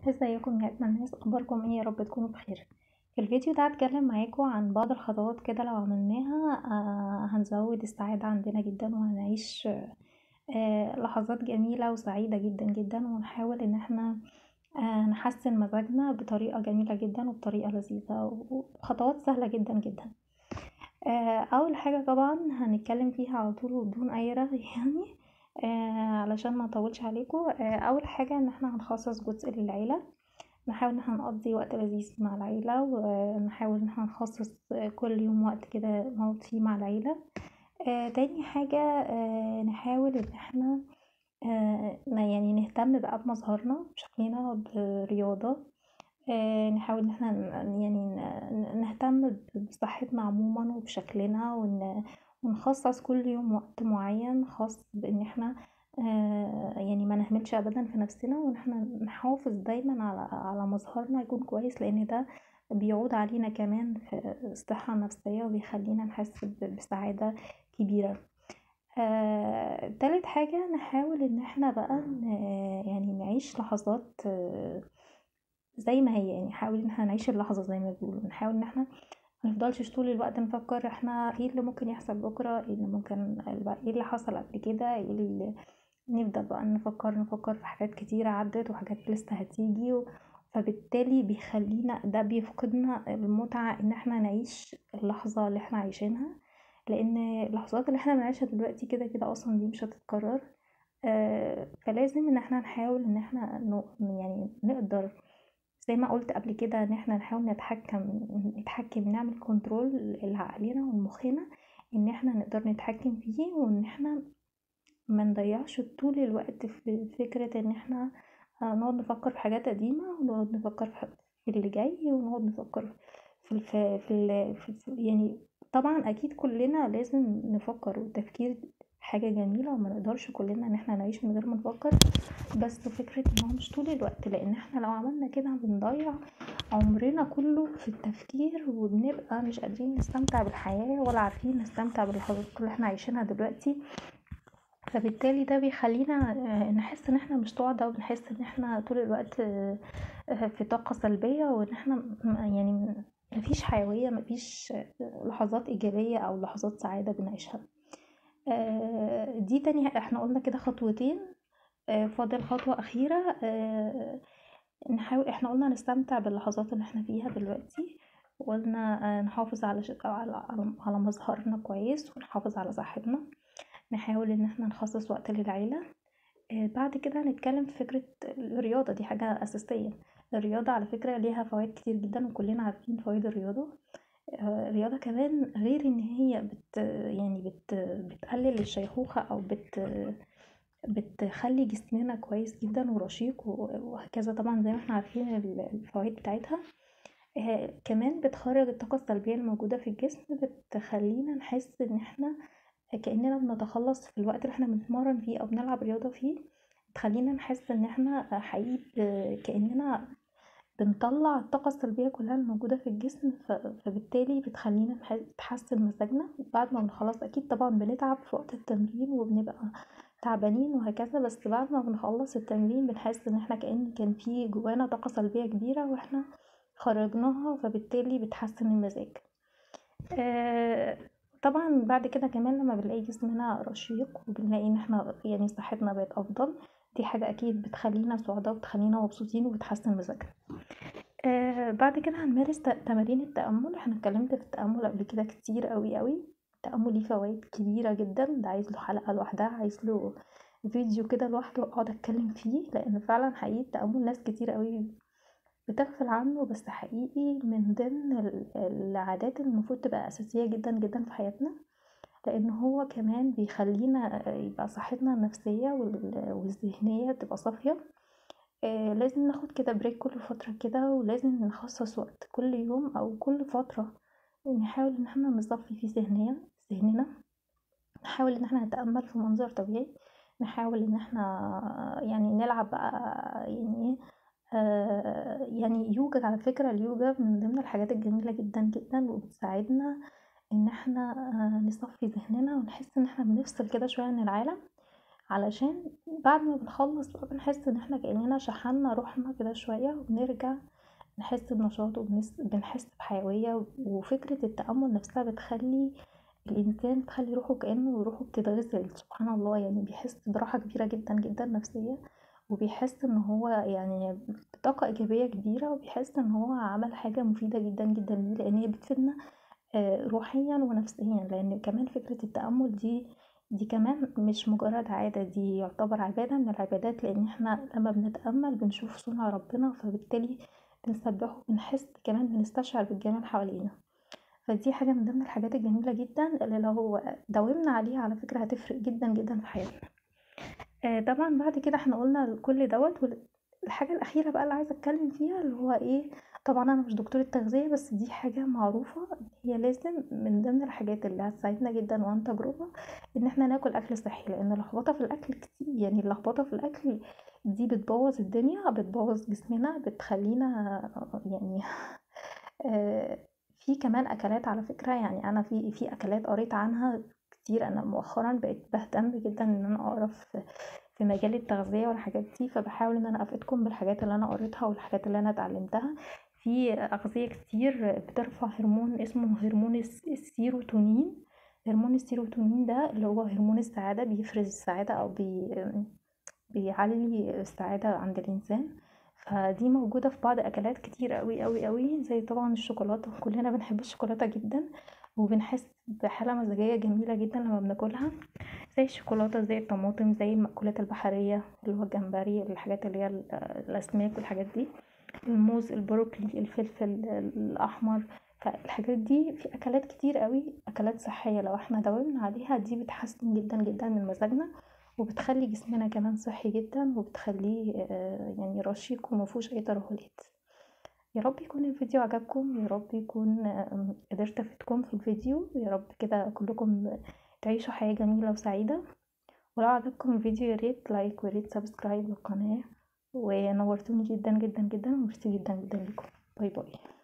ازيكم يا اجمل ناس اخباركم ايه يا رب تكونوا بخير في الفيديو ده هتكلم معاكم عن بعض الخطوات كده لو عملناها آه هنزود السعادة عندنا جدا وهنعيش آه لحظات جميلة وسعيدة جدا جدا ونحاول ان احنا آه نحسن مزاجنا بطريقة جميلة جدا وبطريقة لذيذة وخطوات سهلة جدا جدا آه اول حاجة طبعا هنتكلم فيها على طول وبدون اي رغي يعني آه علشان ما اطولش عليكم آه اول حاجة ان احنا هنخصص جزء للعيلة نحاول ان احنا نقضي وقت لذيذ مع العيلة ونحاول ان احنا نخصص كل يوم وقت كده نقعد فيه مع العيلة آه تاني حاجة آه نحاول ان احنا آه يعني نهتم بقى بمظهرنا بشكلنا برياضة آه نحاول ان احنا يعني نهتم بصحتنا عموما وبشكلنا ون ونخصص كل يوم وقت معين خاص بان احنا آه يعني ما نهملش ابدا في نفسنا وان احنا نحافظ دايما على على مظهرنا يكون كويس لان ده بيعود علينا كمان في الصحة النفسية وبيخلينا نحس بسعادة كبيرة آه، تالت حاجة نحاول ان احنا بقى يعني نعيش لحظات آه زي ما هي يعني نحاول ان احنا نعيش اللحظة زي ما بيقولوا نحاول ان احنا منفضلش طول الوقت نفكر احنا ايه اللي ممكن يحصل بكرة ايه اللي ممكن ايه اللي حصل قبل كده ايه اللي نبدأ بقى نفكر نفكر في حاجات كتيرة عدت وحاجات لسه هتيجي و... فبالتالي بيخلينا ده بيفقدنا المتعة ان احنا نعيش اللحظة اللي احنا عايشينها لان اللحظات اللي احنا بنعيشها دلوقتي كده كده اصلا دي مش هتتكرر آه فلازم ان احنا نحاول ان احنا يعني نقدر زي ما قلت قبل كده ان احنا نحاول نتحكم نتحكم نعمل كنترول لعقلنا ومخنا ان احنا نقدر نتحكم فيه وان احنا ما نضيعش طول الوقت في فكرة ان احنا نقعد نفكر في حاجات قديمة ونقعد نفكر في اللي جاي ونقعد نفكر في الف... في, ال... في يعني طبعا اكيد كلنا لازم نفكر والتفكير حاجة جميلة وما نقدرش كلنا ان احنا نعيش من غير ما نفكر بس فكرة ان هو مش طول الوقت لان احنا لو عملنا كده بنضيع عمرنا كله في التفكير وبنبقى مش قادرين نستمتع بالحياة ولا عارفين نستمتع باللحظات اللي احنا عايشينها دلوقتي فبالتالي ده بيخلينا نحس ان احنا مش سعداء وبنحس ان احنا طول الوقت في طاقة سلبية وان احنا يعني مفيش حيوية مفيش لحظات ايجابية او لحظات سعادة بنعيشها دي تاني احنا قلنا كده خطوتين فاضل خطوة أخيرة نحاول احنا قلنا نستمتع باللحظات اللي احنا فيها دلوقتي وقلنا نحافظ على على على مظهرنا كويس ونحافظ على صحتنا نحاول ان احنا نخصص وقت للعيلة بعد كده هنتكلم في فكرة الرياضة دي حاجة أساسية الرياضة على فكرة ليها فوائد كتير جدا وكلنا عارفين فوائد الرياضة الرياضة كمان غير ان هي بت يعني بت بتقلل الشيخوخة او بت بتخلي جسمنا كويس جدا ورشيق وهكذا طبعا زي ما احنا عارفين الفوائد بتاعتها آه كمان بتخرج الطاقة السلبية الموجودة في الجسم بتخلينا نحس ان احنا كأننا بنتخلص في الوقت اللي احنا بنتمرن فيه او بنلعب رياضة فيه بتخلينا نحس ان احنا حقيقي كأننا بنطلع الطاقة السلبية كلها الموجودة في الجسم فبالتالي بتخلينا تحسن مزاجنا بعد ما بنخلص اكيد طبعا بنتعب في وقت التمرين وبنبقى تعبانين وهكذا بس بعد ما بنخلص التمرين بنحس ان احنا كأن كان في جوانا طاقة سلبية كبيرة واحنا خرجناها فبالتالي بتحسن المزاج آه طبعا بعد كده كمان لما بنلاقي جسمنا رشيق وبنلاقي ان احنا يعني صحتنا بقت افضل دي حاجة اكيد بتخلينا سعداء وبتخلينا مبسوطين وبتحسن مزاجنا آه بعد كده هنمارس تمارين التأمل احنا اتكلمت في التأمل قبل كده كتير قوي قوي التأمل ليه فوائد كبيرة جدا ده عايز له حلقة لوحدها عايز له فيديو كده لوحده اقعد اتكلم فيه لان فعلا حقيقي التأمل ناس كتير قوي بتغفل عنه بس حقيقي من ضمن العادات اللي المفروض تبقى اساسية جدا جدا في حياتنا لان هو كمان بيخلينا يبقى صحتنا النفسية والذهنية تبقى صافية آه لازم ناخد كده بريك كل فترة كده ولازم نخصص وقت كل يوم او كل فترة نحاول ان احنا نصفي فيه ذهنيا ذهننا نحاول ان احنا نتأمل في منظر طبيعي نحاول ان احنا يعني نلعب بقى يعني آه يعني يوجا على فكرة اليوجا من ضمن الحاجات الجميلة جدا جدا وبتساعدنا ان احنا آه نصفي ذهننا ونحس ان احنا بنفصل كده شوية عن العالم علشان بعد ما بنخلص بقى بنحس ان احنا كأننا شحنا روحنا كده شوية وبنرجع نحس بنشاط وبنحس بحيوية وفكرة التأمل نفسها بتخلي الإنسان بتخلي روحه كأنه روحه بتتغسل سبحان الله يعني بيحس براحة كبيرة جدا جدا نفسية وبيحس ان هو يعني بطاقة ايجابية كبيرة وبيحس ان هو عمل حاجة مفيدة جدا جدا ليه لان هي بتفيدنا روحيا ونفسيا لان كمان فكرة التأمل دي دي كمان مش مجرد عادة دي يعتبر عبادة من العبادات لان احنا لما بنتأمل بنشوف صنع ربنا فبالتالي بنسبحه وبنحس كمان بنستشعر بالجمال حوالينا فدي حاجة من ضمن الحاجات الجميلة جدا اللي لو داومنا عليها على فكرة هتفرق جدا جدا في حياتنا طبعا بعد كده احنا قولنا كل دوت الحاجة الأخيرة بقى اللي عايزة اتكلم فيها اللي هو ايه طبعا انا مش دكتورة تغذية بس دي حاجة معروفة هي لازم من ضمن الحاجات اللي هتساعدنا جدا وعن تجربة ان احنا ناكل اكل صحي لان اللخبطة في الاكل كتير يعني اللخبطة في الاكل دي بتبوظ الدنيا بتبوظ جسمنا بتخلينا يعني في كمان اكلات على فكرة يعني انا في في اكلات قريت عنها كتير انا مؤخرا بقيت بهتم جدا ان انا اقرا في مجال التغذية والحاجات دي فبحاول ان انا افيدكم بالحاجات اللي انا قريتها والحاجات اللي انا اتعلمتها في اغذية كتير بترفع هرمون اسمه هرمون السيروتونين هرمون السيروتونين ده اللي هو هرمون السعادة بيفرز السعادة او بي بيعلي السعادة عند الانسان فدي موجودة في بعض اكلات كتير اوي اوي اوي زي طبعا الشوكولاتة كلنا بنحب الشوكولاتة جدا وبنحس بحالة مزاجية جميلة جدا لما بناكلها زي الشوكولاتة زي الطماطم زي المأكولات البحرية اللي هو الجمبري الحاجات اللي هي الأسماك والحاجات دي الموز البروكلي الفلفل الأحمر فالحاجات دي في أكلات كتير قوي أكلات صحية لو احنا داومنا عليها دي بتحسن جدا جدا من مزاجنا وبتخلي جسمنا كمان صحي جدا وبتخليه يعني رشيق ومفهوش أي ترهلات يا رب يكون الفيديو عجبكم يا رب يكون قدرت افيدكم في الفيديو يا رب كده كلكم تعيشوا حياة جميلة وسعيدة ولو عجبكم الفيديو ياريت لايك وياريت سبسكرايب للقناة ونورتوني جدا جدا جدا وميرسي جدا جدا لكم باي باي